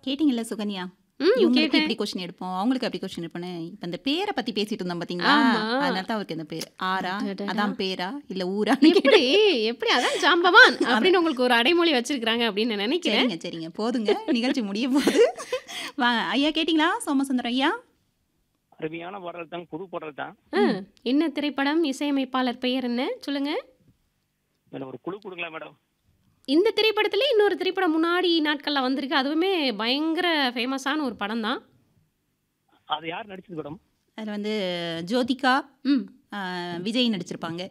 கேட்டிங்கல்ல சுகன்யா ம் இவங்களுக்கு கேட்டேன் இப்படி கொஸ்டின் எடுப்போம் அவங்களுக்கு அப்படி கொஸ்டின் எடுப்போம் இப்ப இந்த பேரை பத்தி பேசிட்டு இருந்தோம் பாத்தீங்களா ஆமா. அதனால தான் அவருக்கு இந்த பேர் ஆரா அடடடா. அதான் பேரா இல்ல ஊரா எப்படி எப்படி அதான் ஜாம்பவான் அப்படின்னு உங்களுக்கு ஒரு அடைமொழி வச்சிருக்காங்க அப்படின்னு நான் நினைக்கிறேன் சரிங்க சரிங்க போதுங்க நிகழ்ச்சி முடிய போகுது வா ஐயா கேட்டிங்களா சோமசுந்தரம் ஐயா அருமையான பாடல் தான் புது பாடல் தான் ஆ, என்ன திரைப்படம் இசையமைப்பாளர் பெயர் என்ன சொல்லுங்க மேடம் ஒரு குழு கொடுங்களா மேடம் இந்த திரைப்படத்துல இன்னொரு திரைப்படம் முன்னாடி நாட்கள்ல வந்திருக்கு அதுவுமே பயங்கர ஃபேமஸான ஒரு படம் தான் அது யார் நடிச்சது மேடம் அதுல வந்து ஜோதிகா ம் ஆ, விஜய் நடிச்சிருப்பாங்க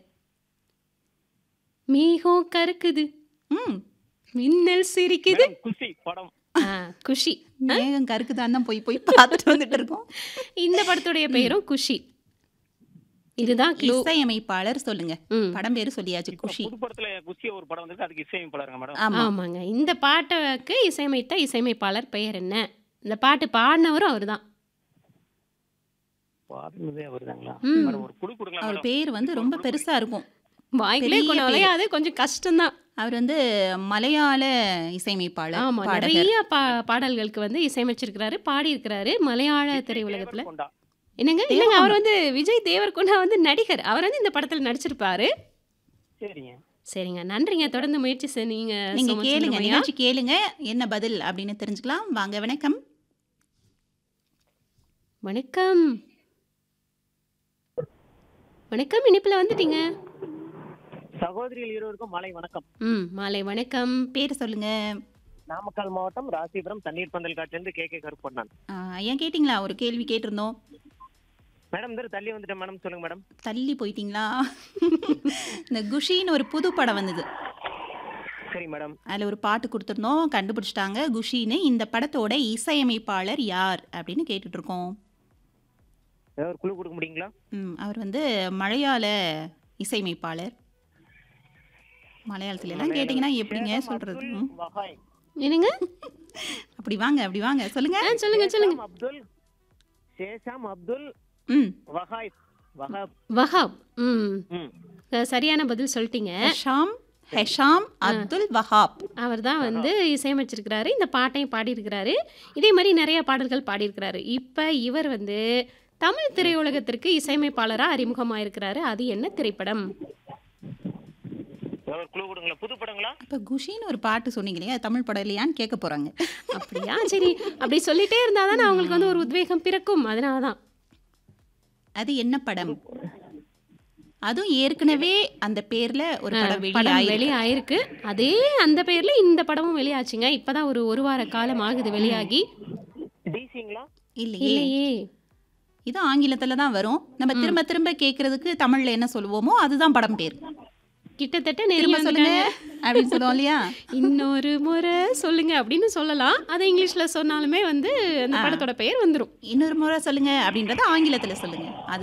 மேகம் கருக்குது ம் மின்னல் சிரிக்குது மேடம் குஷி படம் ஆ, குஷி மேகம் கருக்குதான் தான் போய் போய் பார்த்துட்டு வந்துட்டு இருக்கோம் இந்த படத்துடைய பெயரும் குஷி இதுதான் க்ளூ இசையமைப்பாளர் சொல்லுங்க ம் படம் பேரு சொல்லியாச்சு இப்ப குஷி புது படத்துல குஷி ஒரு படம் வந்திருக்கு அதுக்கு இசையமைப்பாளருங்க மேடம் ஆமா ஆமாங்க இந்த பாட்டுக்கு இசையமைத்த இசையமைப்பாளர் பெயர் என்ன இந்த பாட்டு பாடினவரும் அவர்தான் பாடுனதே வருதாங்களா ம். மேடம் ஒரு குழு கொடுங்களா அவர் மேடம் பேர் வந்து ரொம்ப பெருசா இருக்கும் வாய்க்கிலே பெரிய கொஞ்சம் பேரு. விளையாது கொஞ்சம் கஷ்டம்தான் அவர் வந்து மலையாள இசையமைப்பாளர் ஆமா பாடகர் நிறைய பா பாடல்களுக்கு வந்து இசையமைச்சிருக்கிறாரு பாடியிருக்கிறாரு மலையாள திரையுலகத்துல கொண்டா என்னங்க இல்லைங்க அவர் வந்து விஜய் தேவர்கொண்டா வந்து நடிகர் அவர் வந்து இந்த படத்துல நடிச்சிருப்பாரு சரிங்க சரிங்க நன்றிங்க தொடர்ந்து முயற்சி செய்யுங்க நீங்க சோமசுந்தரம் கேளுங்க ஐயா. நிகழ்ச்சி கேளுங்க என்ன பதில் அப்படின்னு தெரிஞ்சுக்கலாம் வாங்க வணக்கம் வணக்கம் வணக்கம் இனிப்புல வந்துட்டீங்க சகோதரிகள் இருவருக்கும் மாலை வணக்கம் ம் மாலை வணக்கம் பேர் சொல்லுங்க நாமக்கல் மாவட்டம் ராசிபுரம் தண்ணீர் பந்தல் காட்டிலிருந்து கே கே கருப்பண்ணான் ஆ, ஐயா கேட்டிங்களா ஒரு கேள்வி கேட்டிருந்தோம் மேடம் இந்த தள்ளி வந்துட்டேன் மேடம் சொல்லுங்க மேடம் தள்ளி போயிட்டீங்களா இந்த குஷின்னு ஒரு புது படம் வந்தது சரி மேடம் அதில் ஒரு பாட்டு கொடுத்துருந்தோம் கண்டுபிடிச்சிட்டாங்க குஷின்னு இந்த படத்தோட இசையமைப்பாளர் யார் அப்படின்னு கேட்டுட்டு இருக்கோம் ஏதாவது ஒரு குழு கொடுக்க முடியுங்களா ம், அவர் வந்து மலையாள இசையமைப்பாளர் மலையாளத்துல எல்லாம் கேட்டிங்கன்னா எப்படிங்க சொல்றது ம், வஹாய் என்னங்க அப்படி வாங்க அப்படி வாங்க சொல்லுங்க ஆ சொல்லுங்க சொல்லுங்க சேஷாம் அப்துல் சேஷாம் அப்துல் ம் வஹாய் வஹாப் வஹாப் ம் ம் அஹ் சரியான பதில் சொல்லிட்டீங்க ஹெஷாம் ஹெஷாம் அப்துல் வஹாப் அவர் தான் வந்து இசையமைச்சிருக்கிறாரு இந்த பாட்டையும் பாடியிருக்கிறாரு இதே மாதிரி நிறைய பாடல்கள் பாடியிருக்கிறாரு இப்போ இவர் வந்து தமிழ் திரையுலகத்திற்கு இசையமைப்பாளராக அறிமுகமாயிருக்கிறாரு அது என்ன திரைப்படம் ஏதாவது ஒரு குழு கொடுங்களா புது படங்களா இப்போ குஷின்னு ஒரு பாட்டு சொன்னீங்க இல்லையா அது தமிழ் படம் இல்லையான்னு கேட்க போறாங்க அப்படியா சரி அப்படி சொல்லிட்டே இருந்தால் தான் அவங்களுக்கு வந்து ஒரு உத்வேகம் பிறக்கும் அதனால தான் அது என்ன படம் அதுவும் ஏற்கனவே அந்த பேர்ல ஒரு படம் படம் வெளியாயிருக்கு வெளியாயிருக்கு அதே அந்த பேர்ல இந்த படமும் வெளியாச்சுங்க இப்பதான் ஒரு ஒரு வார காலம் ஆகுது வெளியாகி டிசிங்களா இல்லையே இல்லையே இது ஆங்கிலத்துல தான் வரும் நம்ம திரும்ப திரும்ப கேட்கறதுக்கு தமிழ்ல என்ன சொல்லுவோமோ அதுதான் படம் பேர் கிட்டத்தட்ட திரும்ப நெருங்கி சொல்லுங்க வந்துட்டாங்க அப்படின்னு சொல்லுவோம் இல்லையா இன்னொரு முறை சொல்லுங்க அப்படின்னு சொல்லலாம் அதை இங்கிலீஷ்ல சொன்னாலுமே வந்து அந்த படத்தோட பெயர் வந்துரும் இன்னொரு முறை சொல்லுங்க அப்படின்றத ஆங்கிலத்துல சொல்லுங்க அது